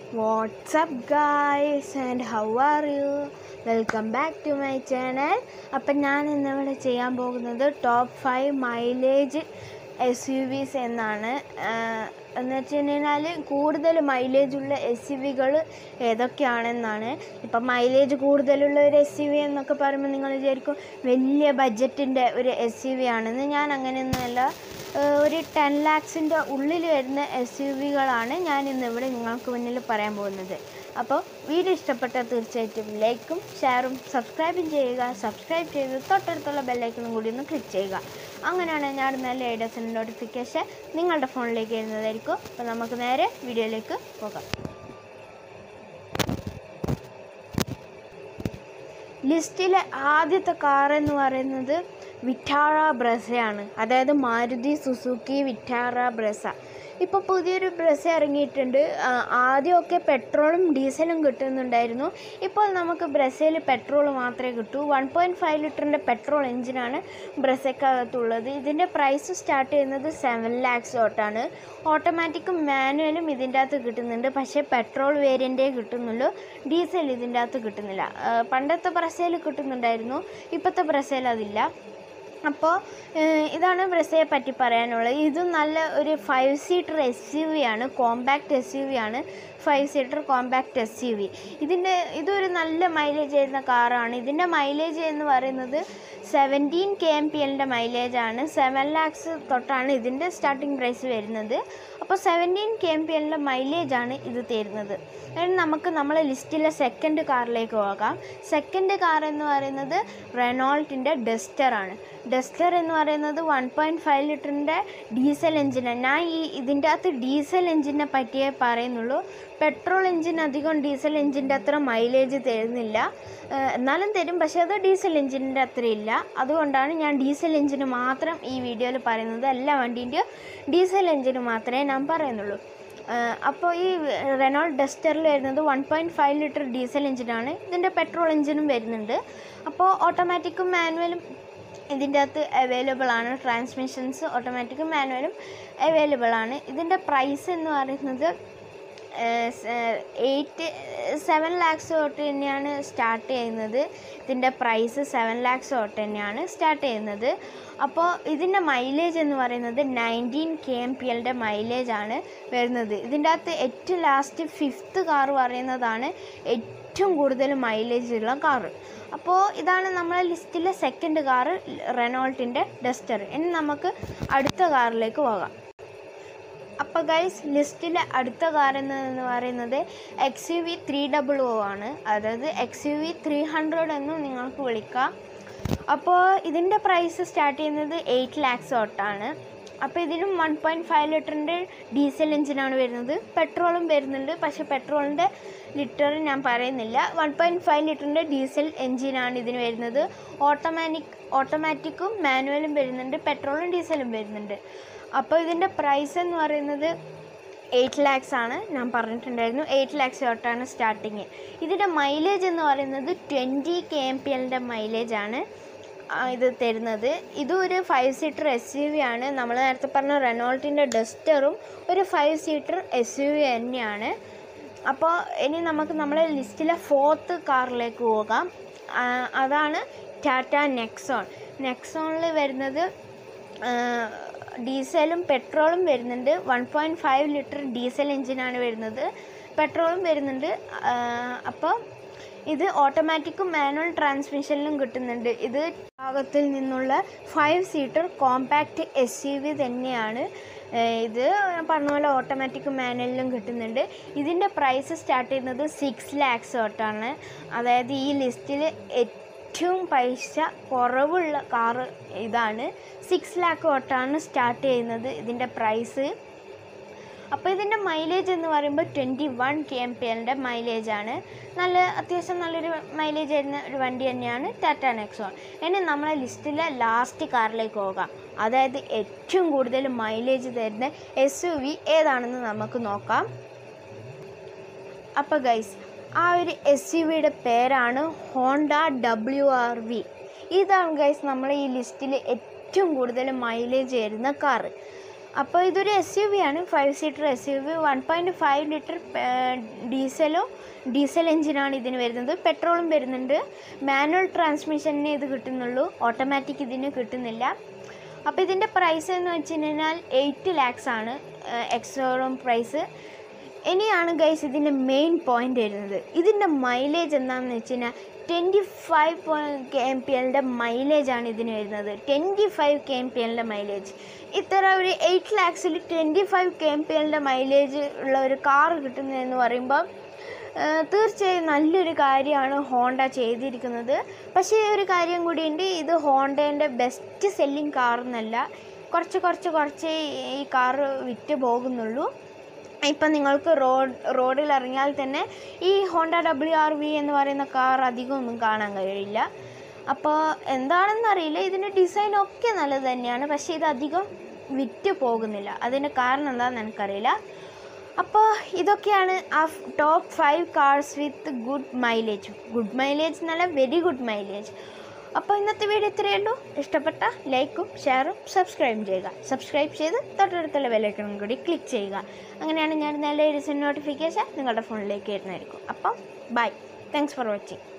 What's up guys and how are you? Welcome back to my channel അപ്പം ഞാൻ ഇന്നിവിടെ ചെയ്യാൻ പോകുന്നത് top five mileage S U Vs എന്നാണ് ആഹ് എന്ന് വെച്ച് കഴിഞ്ഞാൽ കൂടുതൽ മൈലേജ് ഉള്ള എസ് യു വികൾ ഏതൊക്കെയാണെന്നാണ് ഇപ്പം മൈലേജ് കൂടുതലുള്ള ഒരു എസ് യു വി എന്നൊക്കെ പറയുമ്പോൾ നിങ്ങൾ വിചാരിക്കും വലിയ ബഡ്ജറ്റിൻ്റെ ഒരു എസ് യു വി ആണെന്ന് ഞാൻ അങ്ങനെയൊന്നുമല്ല ഏഹ് ഒരു ടെൻ ലാക്സിൻ്റെ ഉള്ളിൽ വരുന്ന എസ് യു വികളാണ് ഞാൻ ഇന്നിവിടെ നിങ്ങൾക്ക് മുന്നിൽ പറയാൻ പോകുന്നത് അപ്പോൾ വീഡിയോ ഇഷ്ടപ്പെട്ടാൽ തീർച്ചയായിട്ടും ലൈക്കും ഷെയറും സബ്സ്ക്രൈബും ചെയ്യുക സബ്സ്ക്രൈബ് ചെയ്ത് തൊട്ടടുത്തുള്ള ബെല്ലൈക്കണും കൂടി ഒന്ന് ക്ലിക്ക് ചെയ്യുക അങ്ങനെയാണ് ഞാൻ നല്ല ഐഡിയാസിൻ്റെ നോട്ടിഫിക്കേഷൻ നിങ്ങളുടെ ഫോണിലേക്ക് വരുന്നതായിരിക്കും അപ്പോൾ നമുക്ക് നേരെ വീഡിയോയിലേക്ക് പോകാം ലിസ്റ്റിലെ ആദ്യത്തെ കാർ എന്ന് പറയുന്നത് വിറ്റാറ ബ്രസയാണ് അതായത് മാരുതി സുസുക്കി വിറ്റാറ ബ്രസ ഇപ്പോൾ പുതിയൊരു ബ്രസ ഇറങ്ങിയിട്ടുണ്ട് ആ, ആദ്യമൊക്കെ പെട്രോളും ഡീസലും കിട്ടുന്നുണ്ടായിരുന്നു ഇപ്പോൾ നമുക്ക് ബ്രസയിൽ പെട്രോൾ മാത്രമേ കിട്ടൂ വൺ പോയിൻറ്റ് ഫൈവ് ലിറ്ററിൻ്റെ പെട്രോൾ എഞ്ചിനാണ് ബ്രസയ്ക്കകത്തുള്ളത് ഇതിൻ്റെ പ്രൈസ് സ്റ്റാർട്ട് ചെയ്യുന്നത് സെവൻ ലാക്സ് തൊട്ടാണ് ഓട്ടോമാറ്റിക്കും മാനുവലും ഇതിൻ്റെ അകത്ത് കിട്ടുന്നുണ്ട് പക്ഷേ പെട്രോൾ വേരിയൻ്റേ കിട്ടുന്നുള്ളൂ ഡീസൽ ഇതിൻ്റെ അകത്ത് കിട്ടുന്നില്ല ആ, പണ്ടത്തെ ബ്രസയിൽ കിട്ടുന്നുണ്ടായിരുന്നു ഇപ്പോഴത്തെ ബ്രസയിൽ അതില്ല അപ്പോൾ ഇതാണ് ബ്രസയെ പറ്റി പറയാനുള്ളത് ഇതും നല്ല ഒരു five seater S U V ആണ് കോമ്പാക്റ്റ് എസ് യു വി ആണ് five seater compact S U V ഇതിൻ്റെ ഇതൊരു നല്ല മൈലേജ് ചെയ്യുന്ന കാറാണ് ഇതിൻ്റെ മൈലേജ് എന്ന് പറയുന്നത് സെവൻറ്റീൻ കെ എം പി എല്ലിൻ്റെ മൈലേജാണ് സെവൻ ലാക്സ് തൊട്ടാണ് ഇതിൻ്റെ സ്റ്റാർട്ടിംഗ് പ്രൈസ് വരുന്നത് അപ്പോൾ സെവൻറ്റീൻ കെ എം പി എല്ലിൻ്റെ മൈലേജാണ് ഇത് തരുന്നത് ഇനി നമുക്ക് നമ്മളെ ലിസ്റ്റിലെ സെക്കൻഡ് കാറിലേക്ക് പോകാം സെക്കൻഡ് കാർ എന്ന് പറയുന്നത് റെനോൾട്ടിൻ്റെ ഡസ്റ്ററാണ് ഡസ്റ്റർ എന്ന് പറയുന്നത് വൺ പോയിൻറ്റ് ഫൈവ് ലിറ്ററിൻ്റെ ഡീസൽ എഞ്ചിനാണ് ഞാൻ ഈ ഇതിൻ്റെ അകത്ത് ഡീസൽ എഞ്ചിനെ പറ്റിയേ പറയുന്നുള്ളൂ പെട്രോൾ എഞ്ചിൻ അധികം ഡീസൽ എഞ്ചിൻ്റെ അത്ര മൈലേജ് തരുന്നില്ല ഏഹ് എന്നാലും തരും പക്ഷേ അത് ഡീസൽ എഞ്ചിൻ്റെ അത്ര ഇല്ല അതുകൊണ്ടാണ് ഞാൻ ഡീസൽ എഞ്ചിന് മാത്രം ഈ വീഡിയോയിൽ പറയുന്നത് എല്ലാ വണ്ടീൻ്റെയും ഡീസൽ എഞ്ചിന് മാത്രമേ ഞാൻ പറയുന്നുള്ളൂ അപ്പോൾ ഈ റെനോൾഡ് ഡസ്റ്ററിൽ വരുന്നത് one point five litre diesel എഞ്ചിനാണ് ഇതിൻ്റെ പെട്രോൾ എഞ്ചിനും വരുന്നുണ്ട് അപ്പോൾ ഓട്ടോമാറ്റിക്കും മാനുവലും ഇതിൻ്റെ അകത്ത് അവൈലബിൾ ആണ് ട്രാൻസ്മിഷൻസ് ഓട്ടോമാറ്റിക്കും മാനുവലും അവൈലബിൾ ആണ് ഇതിൻ്റെ പ്രൈസ് എന്ന് പറയുന്നത് എയ്റ്റ് സെവൻ ലാക്സ് തൊട്ട് തന്നെയാണ് സ്റ്റാർട്ട് ചെയ്യുന്നത് ഇതിൻ്റെ പ്രൈസ് സെവൻ ലാക്സ് തൊട്ട് തന്നെയാണ് സ്റ്റാർട്ട് ചെയ്യുന്നത് അപ്പോൾ ഇതിൻ്റെ മൈലേജ് എന്ന് പറയുന്നത് നയൻറ്റീൻ കെ എം പി എല്ലിൻ്റെ മൈലേജാണ് വരുന്നത് ഇതിൻ്റെ അകത്ത് ഏറ്റവും ലാസ്റ്റ് ഫിഫ്ത്ത് കാർ പറയുന്നതാണ് ഏറ്റവും കൂടുതൽ മൈലേജ് ഉള്ള കാറ് അപ്പോൾ ഇതാണ് നമ്മളെ ലിസ്റ്റിലെ സെക്കൻഡ് കാറ് റെനോൾട്ടിൻ്റെ ഡസ്റ്റർ ഇനി നമുക്ക് അടുത്ത കാറിലേക്ക് പോകാം അപ്പോൾ ഗൈസ് ലിസ്റ്റിലെ അടുത്ത കാർ എന്ന് പറയുന്നത് X U V three double O ആണ് അതായത് X U V three hundred എന്നും നിങ്ങൾക്ക് വിളിക്കാം അപ്പോൾ ഇതിൻ്റെ പ്രൈസ് സ്റ്റാർട്ട് ചെയ്യുന്നത് എയ്റ്റ് ലാക്സ് തൊട്ടാണ് അപ്പോൾ ഇതിനും വൺ പോയിൻറ്റ് ഫൈവ് ലിറ്ററിൻ്റെ ഡീസൽ എഞ്ചിനാണ് വരുന്നത് പെട്രോളും വരുന്നുണ്ട് പക്ഷേ പെട്രോളിൻ്റെ ലിറ്റർ ഞാൻ പറയുന്നില്ല വൺ പോയിൻറ്റ് ഫൈവ് ലിറ്ററിൻ്റെ ഡീസൽ എഞ്ചിനാണ് ഇതിന് വരുന്നത് ഓട്ടോമാറ്റിക് ഓട്ടോമാറ്റിക്കും മാനുവലും വരുന്നുണ്ട് പെട്രോളും ഡീസലും വരുന്നുണ്ട് അപ്പോൾ ഇതിൻ്റെ പ്രൈസ് എന്ന് പറയുന്നത് എയ്റ്റ് ലാക്സ് ആണ് ഞാൻ പറഞ്ഞിട്ടുണ്ടായിരുന്നു എയ്റ്റ് ലാക്സ് തൊട്ടാണ് സ്റ്റാർട്ടിങ് ഇതിൻ്റെ മൈലേജ് എന്ന് പറയുന്നത് ട്വൻറ്റി കെ എം പി എല്ലിൻ്റെ മൈലേജാണ് ഇത് തരുന്നത് ഇതും ഒരു five seater S U V ആണ് നമ്മൾ നേരത്തെ പറഞ്ഞ റെനോൾട്ടിൻ്റെ ഡസ്റ്ററും ഒരു five seater S U V തന്നെയാണ് അപ്പോൾ ഇനി നമുക്ക് നമ്മളെ ലിസ്റ്റിലെ ഫോർത്ത് കാറിലേക്ക് പോകാം ആ, അതാണ് ടാറ്റ നെക്സോൺ നെക്സോണിൽ വരുന്നത് ആ, ഡീസലും പെട്രോളും വരുന്നുണ്ട് one point five litre diesel എഞ്ചിനാണ് വരുന്നത് പെട്രോളും വരുന്നുണ്ട് ആ, അപ്പോൾ ഇത് ഓട്ടോമാറ്റിക്കും മാനുവൽ ട്രാൻസ്മിഷനിലും കിട്ടുന്നുണ്ട് ഇത് ഭാഗത്തിൽ നിന്നുള്ള five seater compact S U V തന്നെയാണ് ഏഹ് ഇത് ഞാൻ പറഞ്ഞ പോലെ ഓട്ടോമാറ്റിക്കും മാനുവലിലും കിട്ടുന്നുണ്ട് ഇതിൻ്റെ പ്രൈസ് സ്റ്റാർട്ട് ചെയ്യുന്നത് സിക്സ് ലാക്സ് തൊട്ടാണ് അതായത് ഈ ലിസ്റ്റിൽ ഏറ്റവും പൈസ കുറവുള്ള കാറ് ഇതാണ് സിക്സ് ലാക്ക് തൊട്ടാണ് സ്റ്റാർട്ട് ചെയ്യുന്നത് ഇതിൻ്റെ പ്രൈസ് അപ്പോൾ ഇതിൻ്റെ മൈലേജ് എന്ന് പറയുമ്പോൾ twenty one K M P എല്ലിൻ്റെ മൈലേജാണ് നല്ല അത്യാവശ്യം നല്ലൊരു മൈലേജ് തരുന്ന ഒരു വണ്ടി തന്നെയാണ് ടാറ്റ നെക്സോൺ ഇനി നമ്മളെ ലിസ്റ്റിലെ ലാസ്റ്റ് കാറിലേക്ക് പോകാം അതായത് ഏറ്റവും കൂടുതൽ മൈലേജ് തരുന്ന എസ് യു വി ഏതാണെന്ന് നമുക്ക് നോക്കാം അപ്പോൾ ഗൈസ് ആ ഒരു എസ് യു വിയുടെ പേരാണ് ഹോണ്ട ഡബ്ല്യു ആർ വി ഇതാണ് ഗൈസ് നമ്മളെ ഈ ലിസ്റ്റിൽ ഏറ്റവും കൂടുതൽ മൈലേജ് തരുന്ന കാറ് അപ്പോൾ ഇതൊരു എസ് യു വി ആണ് five seater S U V one point five litre ഡീസലോ ഡീസൽ എഞ്ചിനാണ് ഇതിന് വരുന്നത് പെട്രോളും വരുന്നുണ്ട് മാനുവൽ ട്രാൻസ്മിഷനെ ഇത് കിട്ടുന്നുള്ളൂ ഓട്ടോമാറ്റിക് ഇതിന് കിട്ടുന്നില്ല അപ്പോൾ ഇതിൻ്റെ പ്രൈസ് എന്ന് വെച്ച് കഴിഞ്ഞാൽ എയ്റ്റ് ലാക്സ് ആണ് എക്സോറും പ്രൈസ് ഇനിയാണ് ഗൈസ് ഇതിൻ്റെ മെയിൻ പോയിന്റ് വരുന്നത് ഇതിൻ്റെ മൈലേജ് എന്താണെന്ന് വെച്ച് കഴിഞ്ഞാൽ twenty five K M P എല്ലിൻ്റെ മൈലേജാണ് ഇതിന് വരുന്നത് twenty five K M P എല്ലിൻ്റെ മൈലേജ് ഇത്ര ഒരു എയ്റ്റ് ലാക്സിൽ twenty five K M P എല്ലിൻ്റെ മൈലേജ് ഉള്ള ഒരു കാർ കിട്ടുന്നതെന്ന് പറയുമ്പോൾ ഏഹ് തീർച്ചയായും നല്ലൊരു കാര്യമാണ് ഹോണ്ട ചെയ്തിരിക്കുന്നത് പക്ഷേ ഒരു കാര്യം കൂടിയുണ്ട് ഇത് ഹോണ്ടേൻ്റെ ബെസ്റ്റ് സെല്ലിംഗ് കാർ എന്നല്ല കുറച്ച് കുറച്ച് കുറച്ച് ഈ കാർ വിറ്റ് പോകുന്നുള്ളൂ ഇപ്പം നിങ്ങൾക്ക് റോഡ് റോഡിൽ ഇറങ്ങിയാൽ തന്നെ ഈ ഹോണ്ട ഡബ്ല്യു ആർ വി എന്ന് പറയുന്ന കാർ അധികം ഒന്നും കാണാൻ കഴിയില്ല അപ്പോൾ എന്താണെന്നറിയില്ല ഇതിൻ്റെ ഡിസൈൻ ഒക്കെ നല്ലത് തന്നെയാണ് പക്ഷേ ഇത് അധികം വിറ്റ് പോകുന്നില്ല അതിൻ്റെ കാരണം എന്താണെന്ന് എനിക്കറിയില്ല അപ്പോൾ ഇതൊക്കെയാണ് ആ top five cars with good mileage good mileage എന്നല്ല വെരി ഗുഡ് മൈലേജ് അപ്പോൾ ഇന്നത്തെ വീഡിയോ ഇത്രയേ ഉള്ളൂ ഇഷ്ടപ്പെട്ട ലൈക്കും ഷെയറും സബ്സ്ക്രൈബും ചെയ്യുക സബ്സ്ക്രൈബ് ചെയ്ത് തൊട്ടടുത്തുള്ള ബെല്ലൈക്കണും കൂടി ക്ലിക്ക് ചെയ്യുക അങ്ങനെയാണ് ഞാൻ നല്ല ഒരു നോട്ടിഫിക്കേഷൻ നിങ്ങളുടെ ഫോണിലേക്ക് വരുന്നതായിരിക്കും അപ്പം ബൈ താങ്ക്സ് ഫോർ വാച്ചിങ്